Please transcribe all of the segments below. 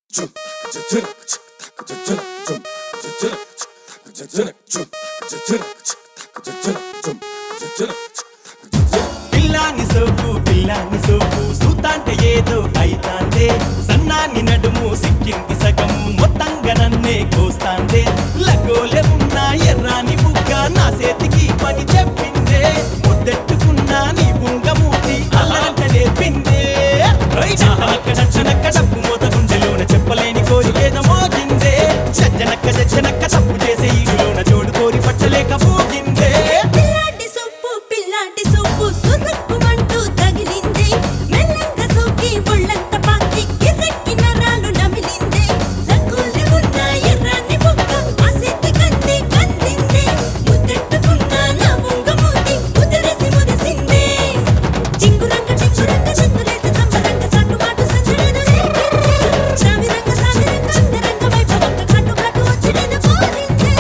పిల్లాని సోకు పిల్లాని సోకు సూతాంటే ఏదో అయితాందే సన్నాని నడుము సిక్కింది సగము మొత్తంగా నన్నే కోస్తాందే లగోలే ఉన్న ఎర్రాని బుగ్గ నా చేతికి పని చెప్పిందే ముద్దెట్టుకున్నా నీ బుంగమూతి అలాంట నేర్పిందే చనక్క చచ్చనక్క తప్పు మోత గుండెలోన చెప్పలేని కోరికేదో మోగిందే చచ్చనక్క చచ్చనక్క తప్పు చేసే ఈలోన జోడు కోరి పట్టలేక పోగిందే పిల్లాటి సొప్పు పిల్లాటి సొప్పు సురుక్కుమంటూ తగిలింది మెల్లంగా సోకి ఒళ్ళంత పాకి కిర్రెక్కి నరాలు నమిలింది రంగులు ఉన్న ఎర్రాని బుగ్గ ఆసక్తి కంది కందింది ముద్దెట్టుకున్న నా బొంగ మూతి ముదిరేసి మురిసింది చింగురంగ చింగురంగ చిందులేసి సంబరంగ సట్టుమాటు సంచలన రేగింది చావిరంగ సావిరంగ అంతరంగ వైభవంగ కట్టు కట్టు వచ్చి నేను కోరింది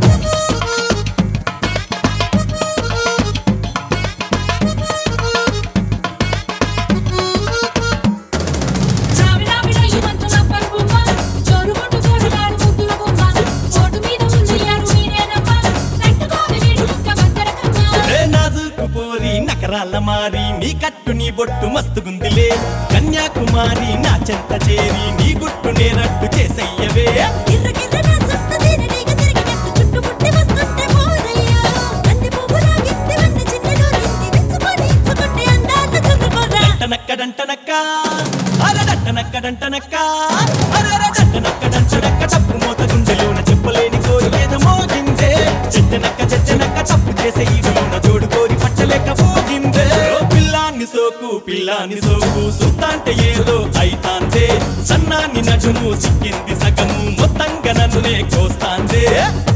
చావిడావిడ ఇవంతుల పరుపుమ్మ, చోరుగొట్టు చోరుగాడు ముద్దుల బొమ్మ. చోటు మీద ముందయ్యారు మీరేనమ్మ, తట్టుకోని వీడు ముక్క బందరకమ్మ. ఏ నాజుకు పోరి నకరాల మారి నీ కట్టు నీ బొట్టు మస్తుగుందిలే కన్యాకుమారి నా చెంత చేరి నీ గుట్టు నేరట్టు చేసయ్యవే గిర్ర గిర్ర నా సొంత తీరనీగ తిరిగినట్టు చుట్టుముట్టి వస్తుంటే పోరయ్యా. బంతి పువ్వులా గిత్తి వన్న చిన్నలో నింది విచ్చుకొని ఇచ్చుకుంటే అందాల చురుకోరా. డంటనక్క డంటనక్క అర డంటనక్క డంటనక్క అరర డంటనక్క డంటనక్క తప్పు మోత గుండెలోన చెప్పలేని కోరి ఏదో మోగిందే చెచ్చనక్క చెచ్చనక్క తప్పు చేసే ఈడులోన జోడు కోరి పట్టలేక పోగిందే ఓ పిల్లాన్ని సోకు పిల్లాన్ని సోకు సుత్తాంటే ఏదో అయితాందే సన్నాన్ని నడుము సిక్కింది సగము మొత్తంగా నన్నునే కోస్తాందే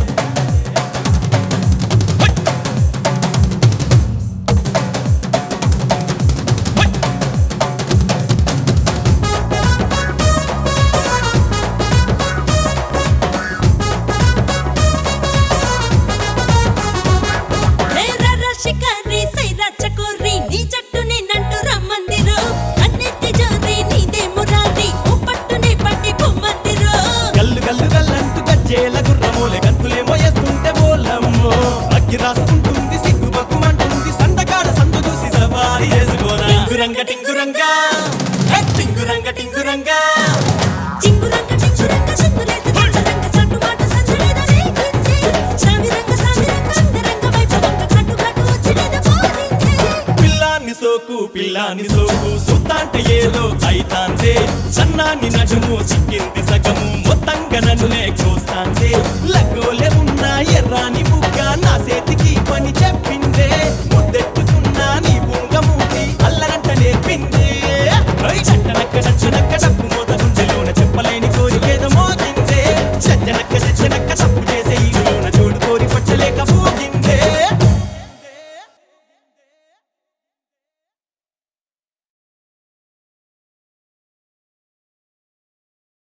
రే రర్ర షికారి, సై రచ్చ కొర్రి, నీ జట్టుని నంటూ రమ్మందిరో. అన్నెత్తి జోరి, నీదే మురారి, ఓ పట్టుని పట్టి పొమ్మందిరో. గల్లు గల్లు గల్లంటూ గజ్జేల గుర్రమూలే గంతులేమో ఎత్తుంటే బోలమ్మో అగ్గి రాసుకుంటుంది సిగ్గు బగ్గుమంటుంది సందకాడ సందు చూసి సవారి చేసుకోనా టింగురంగ టింగురంగా హే, టింగురంగ టింగురంగా చింగురంగ చింగురంగ చిందులేసి సంచరంగ సట్టుమాటు సంచలన రేగింది. చావిరంగ సావిరంగ అంతరంగ వైభవంగ కట్టు కట్టు వచ్చి నేను కోరింది. పిల్లాన్ని సోకు పిల్లాన్ని సోకు సుత్తాంటే ఏదో అయితాందే సన్నాన్ని నడుము సిక్కింది సగము